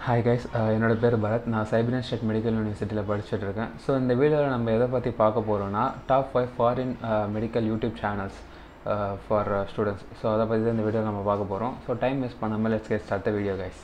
hi guys என்னோட பேர் பரத் நான் சைபரன் ஸ்டேட் மெடிக்கல் யூனிவர்சிட்டியில் படிச்சுட்டு இருக்கேன் ஸோ இந்த வீடியோவில் நம்ம எதை பற்றி பார்க்க போகிறோம்னா top five foreign medical YouTube channels for students so அதை பற்றி தான் இந்த வீடியோவில் நம்ம பார்க்க போகிறோம் ஸோ டைம் வேஸ்ட் பண்ணாமல் let's get start the video guys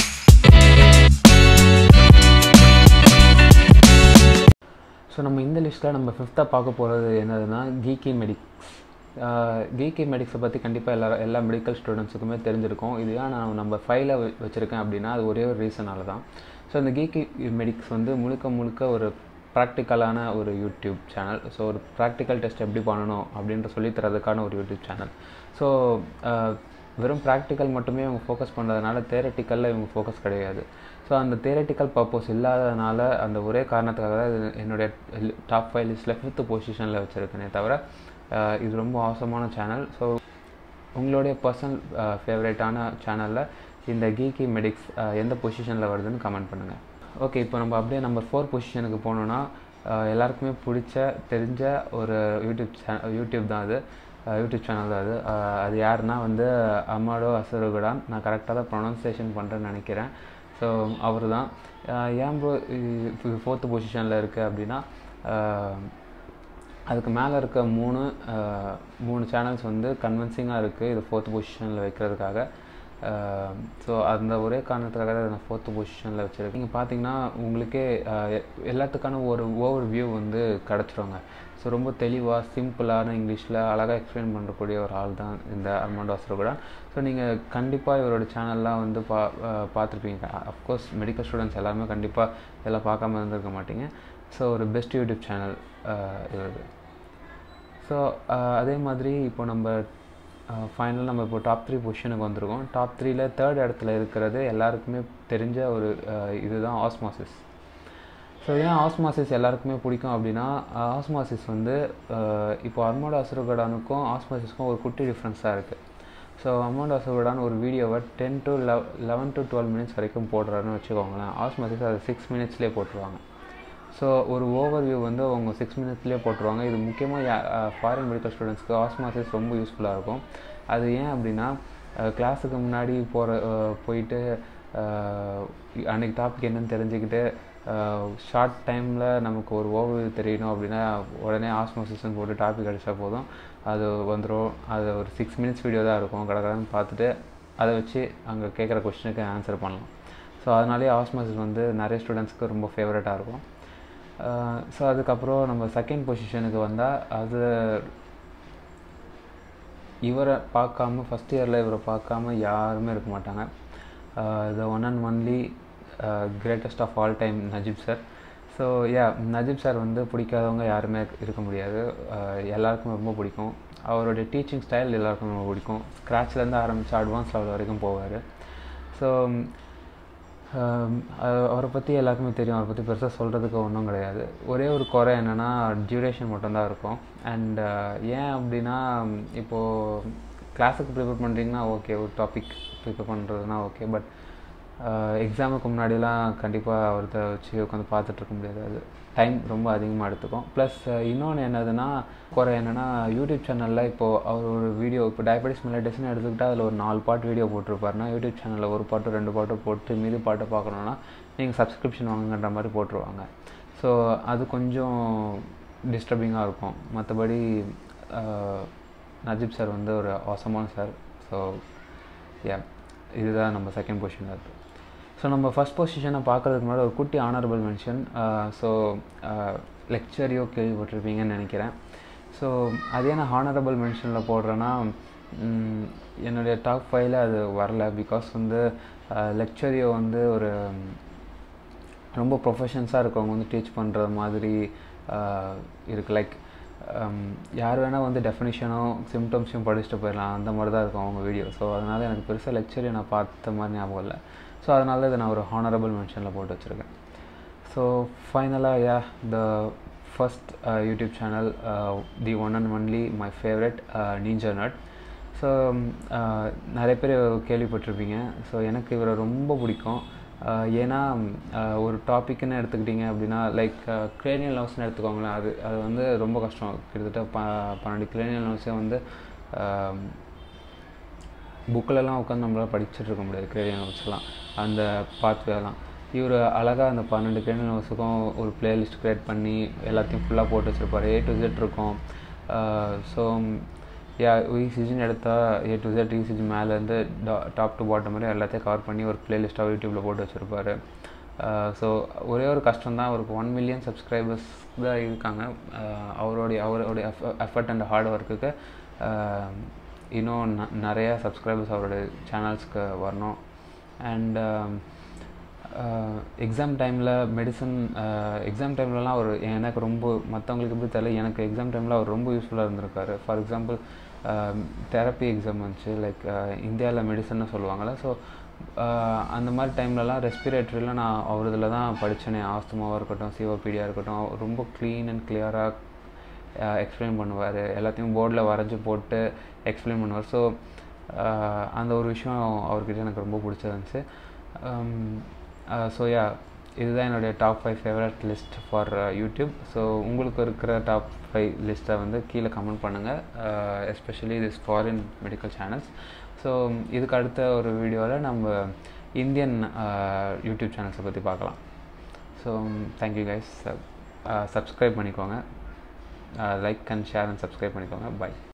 so நம்ம இந்த லிஸ்ட்டில் நம்ம ஃபிஃப்த்தாக பார்க்க போகிறது என்னதுன்னா கீக்கி மெடிக்ஸ் கீக்கி மெடிக்ஸை பற்றி கண்டிப்பாக எல்லா எல்லா மெடிக்கல் ஸ்டூடெண்ட்ஸுக்குமே தெரிஞ்சிருக்கும் இது ஏன் நான் நம்ம ஃபைலை வச்சுருக்கேன் அப்படின்னா அது ஒரே ஒரு ரீசனால தான் ஸோ இந்த கீக்கி மெடிக்ஸ் வந்து முழுக்க முழுக்க ஒரு ப்ராக்டிக்கலான ஒரு யூடியூப் சேனல் ஸோ ஒரு ப்ராக்டிக்கல் டெஸ்ட் எப்படி பண்ணணும் அப்படின்ற சொல்லி தரதுக்கான ஒரு யூடியூப் சேனல் ஸோ வெறும் ப்ராக்டிக்கல் மட்டுமே இவங்க ஃபோக்கஸ் பண்ணுறதுனால தேரட்டிக்கலில் இவங்க ஃபோக்கஸ் கிடையாது ஸோ அந்த தேரட்டிக்கல் பர்பஸ் இல்லாததுனால அந்த ஒரே காரணத்துக்காக தான் இது என்னுடைய டாப் ஃபைவ் லிஸ்ட்டில் ஃபிஃப்த்து பொசிஷனில் வச்சுருக்கேனே தவிர இது ரொம்ப அவசரமான சேனல் ஸோ உங்களுடைய பர்சனல் ஃபேவரேட்டான சேனலில் இந்த கீக்கி மெடிக்ஸ் எந்த பொசிஷனில் வருதுன்னு கமெண்ட் பண்ணுங்கள் ஓகே இப்போ நம்ம அப்படியே நம்பர் ஃபோர் பொசிஷனுக்கு போனோன்னா எல்லாருக்குமே பிடிச்ச தெரிஞ்ச ஒரு யூடியூப் சே யூடியூப் தான் அது யூடியூப் சேனல் தான் அது அது யாருன்னா வந்து அம்மாடோ அசருகுடான் நான் கரெக்டாக தான் ப்ரொனன்சியேஷன் பண்ணுறேன்னு நினைக்கிறேன் ஸோ அவர் தான் ஏன் ப்ரோ ஃபோர்த்து பொசிஷனில் இருக்குது அப்படின்னா அதுக்கு மேலே இருக்க மூணு மூணு சேனல்ஸ் வந்து கன்வின்சிங்காக இருக்குது இது ஃபோர்த் பொசிஷனில் வைக்கிறதுக்காக ஸோ அந்த ஒரே காரணத்துக்காக தான் நான் ஃபோர்த்து பொசிஷனில் வச்சுருக்கேன் நீங்கள் பார்த்தீங்கன்னா உங்களுக்கே எல்லாத்துக்கான ஒரு ஓவர் வியூ வந்து கிடச்சிருங்க ஸோ ரொம்ப தெளிவாக சிம்பிளான இங்கிலீஷில் அழகாக எக்ஸ்பிளைன் பண்ணுறக்கூடிய ஒரு ஆள் தான் இந்த அர்மாண்டோ அசரோகுடான் ஸோ நீங்கள் கண்டிப்பாக இவரோட சேனல்லாம் வந்து பா பார்த்துருப்பீங்க அஃப்கோர்ஸ் மெடிக்கல் ஸ்டூடெண்ட்ஸ் எல்லாருமே கண்டிப்பாக இதெல்லாம் பார்க்காம இருந்திருக்க மாட்டீங்க ஸோ ஒரு பெஸ்ட் யூடியூப் சேனல் இவரது ஸோ அதே மாதிரி இப்போ நம்ம ஃபைனல் நம்ம இப்போ டாப் த்ரீ பொசிஷனுக்கு வந்திருக்கோம் டாப் த்ரீல தேர்ட் இடத்துல இருக்கிறது எல்லாருக்குமே தெரிஞ்ச ஒரு இதுதான் ஆஸ்மாசிஸ் ஸோ ஏன் ஆஸ்மாசிஸ் எல்லாருக்குமே பிடிக்கும் அப்படின்னா ஆஸ்மாசிஸ் வந்து இப்போ அர்மாடோ அசுரகடானுக்கும் ஆஸ்மாசிஸ்க்கும் ஒரு குட்டி டிஃப்ரென்ஸாக இருக்குது ஸோ அர்மாடோ அசுரகடான் ஒரு வீடியோவை ten to lev eleven to twelve minutes வரைக்கும் போடுறாருன்னு வச்சுக்கோங்களேன் ஆஸ்மாசிஸ் அது சிக்ஸ் மினிட்ஸ்லேயே போட்டுருவாங்க ஸோ ஒரு ஓவர் வியூ வந்து அவங்க சிக்ஸ் மினிட்ஸ்லேயே போட்டுருவாங்க இது முக்கியமாக ஃபாரின் மெடிக்கல் ஸ்டூடெண்ட்ஸ்க்கு ஆஸ்மாசிஸ் ரொம்ப யூஸ்ஃபுல்லாக இருக்கும் அது ஏன் அப்படின்னா கிளாஸுக்கு முன்னாடி போகிற போயிட்டு அன்றைக்கி டாபிக் என்னன்னு தெரிஞ்சுக்கிட்டு ஷார்ட் டைமில் நமக்கு ஒரு ஓவர் தெரியணும் அப்படின்னா உடனே ஆஸ்மோசிஸ்ன்னு போட்டு டாபிக் அடித்தா போதும் அது வந்துடும் அது ஒரு சிக்ஸ் மினிட்ஸ் வீடியோ தான் இருக்கும் கடற்கடன்னு பார்த்துட்டு அதை வச்சு அங்கே கேட்குற கொஸ்டினுக்கு ஆன்சர் பண்ணலாம் ஸோ அதனாலே ஆஸ்மோசிஸ் வந்து நிறைய ஸ்டூடெண்ட்ஸ்க்கு ரொம்ப ஃபேவரட்டாக இருக்கும் ஸோ அதுக்கப்புறம் நம்ம செகண்ட் பொசிஷனுக்கு வந்தால் அது இவரை பார்க்காம ஃபஸ்ட் இயரில் இவரை பார்க்காம யாருமே இருக்க மாட்டாங்க the one and only greatest of all time Najeeb sir so yeah Najeeb sir வந்து பிடிக்காதவங்க யாருமே இருக்க முடியாது எல்லாருக்கும் ரொம்ப பிடிக்கும் அவருடைய டீச்சிங் ஸ்டைல் எல்லாருக்கும் ரொம்ப பிடிக்கும் ஸ்க்ராட்ச்லேருந்து ஆரம்பித்து அட்வான்ஸ் லெவல் வரைக்கும் போவார் ஸோ அவரை பற்றி எல்லாருக்குமே தெரியும் அவரை பற்றி பெருசாக சொல்கிறதுக்கு ஒன்றும் கிடையாது ஒரே ஒரு குறை என்னென்னா டியூரேஷன் மட்டும்தான் இருக்கும் அண்ட் ஏன் அப்படின்னா இப்போது கிளாஸுக்கு ப்ரிப்பேர் பண்ணுறீங்கன்னா ஓகே ஒரு டாபிக் ப்ரிப்பேர் பண்ணுறதுனா ஓகே பட் எக்ஸாமுக்கு முன்னாடிலாம் கண்டிப்பாக அவர்கிட்ட வச்சு உட்காந்து பார்த்துட்ருக்க முடியாது அது டைம் ரொம்ப அதிகமாக எடுத்துக்கும் ப்ளஸ் இன்னொன்று என்னதுன்னா குறை என்னென்னா யூடியூப் சேனலில் இப்போது அவர் ஒரு வீடியோ இப்போ டயபெட்டிஸ் மெலடிஸ்னு எடுத்துக்கிட்டால் அதில் ஒரு நாலு பாட்டு வீடியோ போட்டிருப்பாருனா யூடியூப் சேனலில் ஒரு பாட்டு ரெண்டு பாட்டு போட்டு மீது பாட்டை பார்க்கணுன்னா நீங்கள் சப்ஸ்கிரிப்ஷன் வாங்குன்ற மாதிரி போட்டுருவாங்க ஸோ அது கொஞ்சம் டிஸ்டர்பிங்காக இருக்கும் மற்றபடி நஜீப் சார் வந்து ஒரு அவசமான சார் ஸோ யா இதுதான் நம்ம செகண்ட் பொசிஷனில் இருக்குது ஸோ நம்ம ஃபஸ்ட் பொசிஷனை பார்க்குறதுக்கு முன்னாடி ஒரு குட்டி ஆனரபிள் மென்ஷன் ஸோ லெக்சரையோ கேள்விப்பட்டிருப்பீங்கன்னு நினைக்கிறேன் ஸோ அதே நான் ஹானரபிள் மென்ஷனில் போடுறேன்னா என்னுடைய டாப் ஃபைவ்ல அது வரல பிகாஸ் வந்து லெக்சரியோ வந்து ஒரு ரொம்ப ப்ரொஃபஷன்ஸாக இருக்கவங்க வந்து டீச் பண்ணுற மாதிரி இருக்குது லைக் யார் வேணால் வந்து டெஃபினிஷனோ சிம்டம்ஸையும் படிச்சுட்டு போயிடலாம் அந்த மாதிரி தான் இருக்கும் அவங்க வீடியோ ஸோ அதனால் எனக்கு பெருசாக லெக்சரையும் நான் பார்த்த மாதிரி ஞாபகம் இல்லை ஸோ அதனால இதை நான் ஒரு ஹானரபிள் மென்ஷனில் போட்டு வச்சுருக்கேன் ஸோ ஃபைனலாக yeah the first YouTube channel the one and only my favourite Ninja Nerd so நிறைய பேர் கேள்விப்பட்டிருப்பீங்க ஸோ எனக்கு இவரை ரொம்ப பிடிக்கும் ஏன்னா ஒரு டாப்பிக்குன்னு எடுத்துக்கிட்டிங்க அப்படின்னா லைக் கிரேனியல் நர்வ்ஸ்னு எடுத்துக்கோங்களேன் அது அது வந்து ரொம்ப கஷ்டம் கிட்டத்தட்ட ப பன்னெண்டு கிரேனியல் நர்வ்ஸே வந்து புக்கிலலாம் உட்காந்து நம்மளால் படிச்சுட்டு இருக்க முடியாது கிரேடியன் நோட்ஸ்லாம் அந்த பாத்வேலாம் இவர் அழகாக அந்த பன்னெண்டு கிரேடியன் நோட்ஸுக்கும் ஒரு பிளேலிஸ்ட் க்ரியேட் பண்ணி எல்லாத்தையும் ஃபுல்லாக போட்டு வச்சுருப்பார் ஏ டு ஜெட் இருக்கும் ஸோ யா இசிஜின்னு எடுத்தால் ஏ டு ஜெட் இசிஜி மேலேருந்து டாப் டு பாட்டம் மாதிரி எல்லாத்தையும் கவர் பண்ணி ஒரு பிளேலிஸ்ட்டாக யூடியூப்பில் போட்டு வச்சுருப்பாரு ஸோ ஒரே ஒரு கஷ்டம் தான் அவருக்கு ஒன் மில்லியன் சப்ஸ்கிரைபர்ஸ் தான் இருக்காங்க அவருடைய அவருடைய எஃபர்ட் அண்ட் ஹார்ட் ஒர்க்குக்கு இன்னும் ந நிறையா சப்ஸ்கிரைபர்ஸ் அவருடைய சேனல்ஸ்க்கு வரணும் அண்ட் எக்ஸாம் டைமில் மெடிசன் எக்ஸாம் டைம்லலாம் அவர் எனக்கு ரொம்ப மற்றவங்களுக்கு எப்படி தெரியல எனக்கு எக்ஸாம் டைமில் அவர் ரொம்ப யூஸ்ஃபுல்லாக இருந்திருக்காரு ஃபார் எக்ஸாம்பிள் தெரப்பி எக்ஸாம் வந்துச்சு லைக் இந்தியாவில் மெடிசன்னு சொல்லுவாங்கள்ல ஸோ அந்த மாதிரி டைம்லலாம் ரெஸ்பிரேட்டரியில் நான் அவர் இதில் தான் படித்தேனே ஆஸ்துமாவாக இருக்கட்டும் சிஓபிடியாக இருக்கட்டும் ரொம்ப க்ளீன் அண்ட் கிளியராக எக்ஸ்பிளைன் பண்ணுவார் எல்லாத்தையும் போர்டில் வரைஞ்சி போட்டு எக்ஸ்பிளைன் பண்ணுவார் ஸோ அந்த ஒரு விஷயம் அவர்கிட்ட எனக்கு ரொம்ப பிடிச்சிருந்துச்சு ஸோ யா இதுதான் என்னுடைய top five favourite list for YouTube so உங்களுக்கு இருக்கிற டாப் ஃபைவ் லிஸ்ட்டை வந்து கீழே கமெண்ட் பண்ணுங்கள் especially this foreign medical channels so இதுக்கு அடுத்த ஒரு வீடியோவில் நம்ம இந்தியன் யூடியூப் சேனல்ஸை பற்றி பார்க்கலாம் ஸோ தேங்க்யூ கைஸ் சப்ஸ்கிரைப் பண்ணிக்கோங்க like and share and subscribe பண்ணிக்கோங்க பாய்